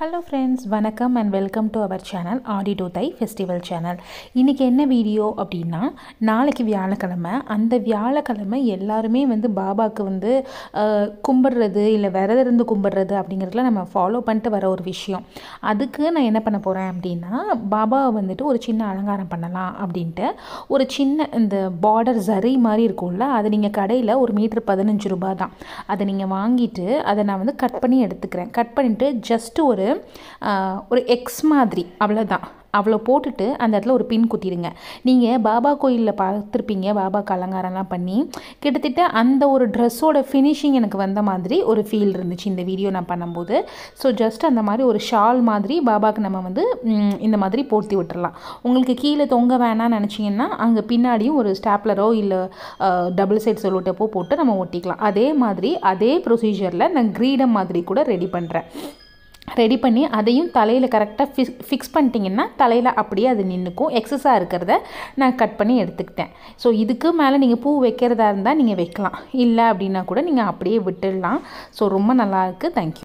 hello friends வணக்கம் and welcome to our channel Aadi to Thai festival channel இன்றைக்கி என்ன video அப்படின்னா நாளைக்கு வியாழக்கிழமை அந்த வியாழக்கிழமை எல்லாருமே வந்து பாபாவுக்கு வந்து அஹ், கும்பிடுறது இல்லை விரதம் இருந்து கும்பிடுறது அப்படிங்கிறதுல நம்ம ஃபாலோ பண்ணிட்டு வர ஒரு விஷயம் அதுக்கு நான் என்ன பண்ண போகிறேன் அப்படின்னா பாபாவை வந்துட்டு ஒரு சின்ன அலங்காரம் பண்ணலாம் அப்படின்ட்டு ஒரு சின்ன இந்த பார்டர் ஜரி மாதிரி இருக்கும்ல அது நீங்கள் கடையில் ஒரு மீட்ரு பதினஞ்சு ரூபாய் தான் அதை நீங்கள் வாங்கிட்டு அதை நான் வந்து கட் பண்ணி எடுத்துக்கிறேன் கட் பண்ணிவிட்டு ஜஸ்ட் ஒரு ஆஹ், ஒரு எக்ஸ் மாதிரி அவ்வளோதான் அவ்வளோ போட்டுட்டு அந்த இடத்துல ஒரு பின் குத்திடுங்க நீங்கள் பாபா கோயிலில் பார்த்துருப்பீங்க பாபாக்கு அலங்காரம்லாம் பண்ணி கிட்டத்தட்ட அந்த ஒரு ட்ரெஸ்ஸோட ஃபினிஷிங் எனக்கு வந்த மாதிரி ஒரு ஃபீல் இருந்துச்சு இந்த வீடியோ நான் பண்ணும்போது ஸோ ஜஸ்ட் அந்த மாதிரி ஒரு ஷால் மாதிரி பாபாக்கு நம்ம வந்து ம், இந்த மாதிரி போர்த்தி விட்டுறலாம் உங்களுக்கு கீழே தொங்க வேணாம்னு நினச்சிங்கன்னா அங்கே பின்னாடியும் ஒரு ஸ்டாப்லரோ இல்லை டபுள் சைட் சொல்லிட்டப்போ போட்டு நம்ம ஒட்டிக்கலாம் அதே மாதிரி அதே ப்ரொசீஜரில் நான் கிரீடம் மாதிரி கூட ரெடி பண்ணுறேன் ரெடி பண்ணி அதையும் தலையில் கரெக்டாக ஃபிக்ஸ் ஃபிக்ஸ் பண்ணிட்டீங்கன்னா தலையில் அப்படியே அது நின்றுக்கும் எக்ஸஸாக இருக்கிறத நான் கட் பண்ணி எடுத்துக்கிட்டேன் ஸோ இதுக்கு மேலே நீங்கள் பூ வைக்கிறதா இருந்தால் நீங்கள் வைக்கலாம் இல்லை அப்படின்னா கூட நீங்கள் அப்படியே விட்டுடலாம் ஸோ ரொம்ப நல்லாயிருக்கு தேங்க்யூ